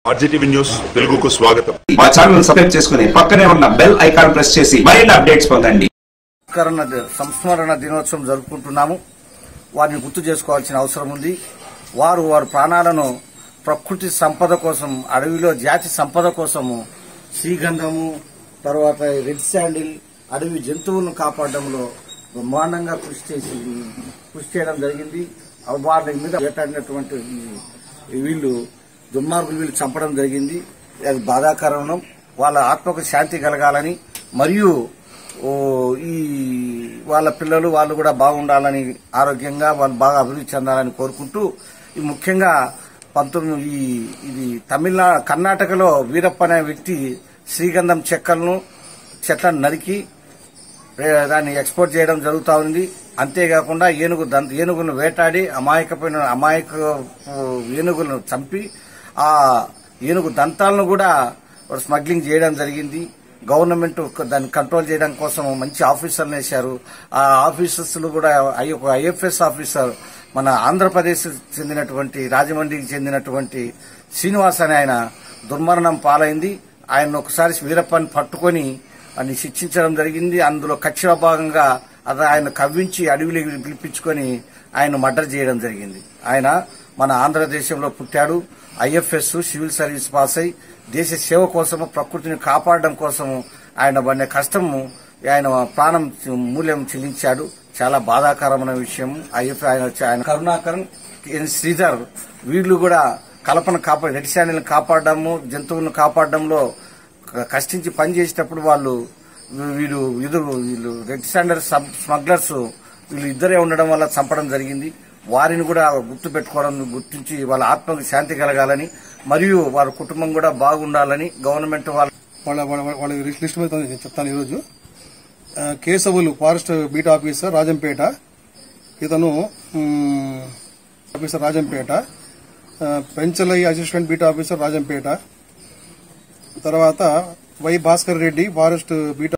RGTV news తెలుగుకు స్వాగతం మా ఛానల్ సబ్స్క్రైబ్ చేసుకుని పక్కనే ఉన్న బెల్ ఐకాన్ ప్రెస్ చేసి మరిన్ని అప్డేట్స్ పొందండి సంస్కరణ ది- సంస్మరణ దినోత్సవం జరుపుకుంటున్నాము వారిని గుర్తు చేసుకోవాల్సిన అవసరం ఉంది వారు వారి ప్రాణాలను ప్రకృతి సంపద కోసం అడవిలో జాతి సంపద కోసము శ్రీగంధము తర్వాత రెడ్ శాండిల్ అడవి జంతువులను కాపాడడంలో బ్రహ్మాండంగా కృషి చేసి కృషి చేయడం జరిగింది వారి మీద వేటాడినటువంటి ఈ- ఈ వీళ్ళు దుర్మార్గులు వీళ్ళు చంపడం జరిగింది అది బాధాకరణం వాళ్ళ ఆత్మకు శాంతి కలగాలని మరియు ఓ ఈ వాళ్ళ పిల్లలు వాళ్ళు కూడా బాగుండాలని ఆరోగ్యంగా వాళ్ళు బాగా అభివృద్ధి చెందాలని కోరుకుంటూ ఈ ముఖ్యంగా పంతొమ్మిది ఈ ఇది తమిళనాడు కర్ణాటకలో వీరప్ప అనే వ్యక్తి శ్రీగంధం చెక్కలను చెట్లను నరికి ఏ, దాన్ని ఎక్స్పోర్ట్ చేయడం జరుగుతూ ఉంది అంతేకాకుండా ఏనుగు దంత ఏనుగులను వేటాడి అమాయకమైన అమాయక ఆ, ఏనుగులను చంపి ఆ ఏనుగు దంతాలను కూడా వారు స్మగ్లింగ్ చేయడం జరిగింది గవర్నమెంట్ ఒక దాన్ని కంట్రోల్ చేయడం కోసం మంచి ఆఫీసర్లు వేశారు ఆ ఆఫీసర్స్ కూడా ఐ- ఒక ఐఎఫ్ఎస్ ఆఫీసర్ మన ఆంధ్రప్రదేశ్ చెందినటువంటి రాజమండ్రికి చెందినటువంటి శ్రీనివాస్ అనే ఆయన దుర్మరణం పాలైంది ఆయన ఒకసారి వీరప్పని పట్టుకొని అని శిక్షించడం జరిగింది అందులో కక్షల భాగంగా అది ఆయన కవ్వించి అడవిలోకి పిలిపించుకొని ఆయన మర్డర్ చేయడం జరిగింది ఆయన మన ఆంధ్రదేశంలో పుట్టాడు ఐఎఫ్ఎస్ సివిల్ సర్వీస్ పాస్ అయి దేశ సేవ కోసము ప్రకృతిని కాపాడడం కోసము ఆయన పడిన కష్టము ఆయన ప్రాణం మూల్యం చెల్లించాడు చాలా బాధాకరమైన విషయం ఐఎఫ్ ఆయన ఆయన కరుణాకరన్ ఎన్ శ్రీధర్ వీళ్ళు కూడా కలపను కాపాడు రెడ్ శాండిల్ని కాపాడడము జంతువులను కాపాడడంలో క- కష్టించి పని చేసేటప్పుడు వాళ్ళు వీళ్ళు ఇది వీళ్ళు రెడ్ స్టాండర్డ్ స్మగ్లర్స్ వీళ్ళు ఇద్దరే ఉండడం వల్ల చంపడం జరిగింది వారిని కూడా గుర్తు పెట్టుకోవడం గుర్తించి వాళ్ళ ఆత్మకు శాంతి కలగాలని మరియు వారి కుటుంబం కూడా బాగుండాలని గవర్నమెంట్ వాళ్ళ వాళ్ళ వాళ్ళ వాళ్ళ- వాళ్ళ లిస్ట్ మీద నేను చెప్తాను ఈరోజు ఆ, Keshavulu forest beat officer Rajampeta ఇతను మ్, ఆఫీసర్ రాజంపేట ఆ, Penchalaiah assistant beat officer Rajampeta తర్వాత Y Bhaskar Reddy forest beat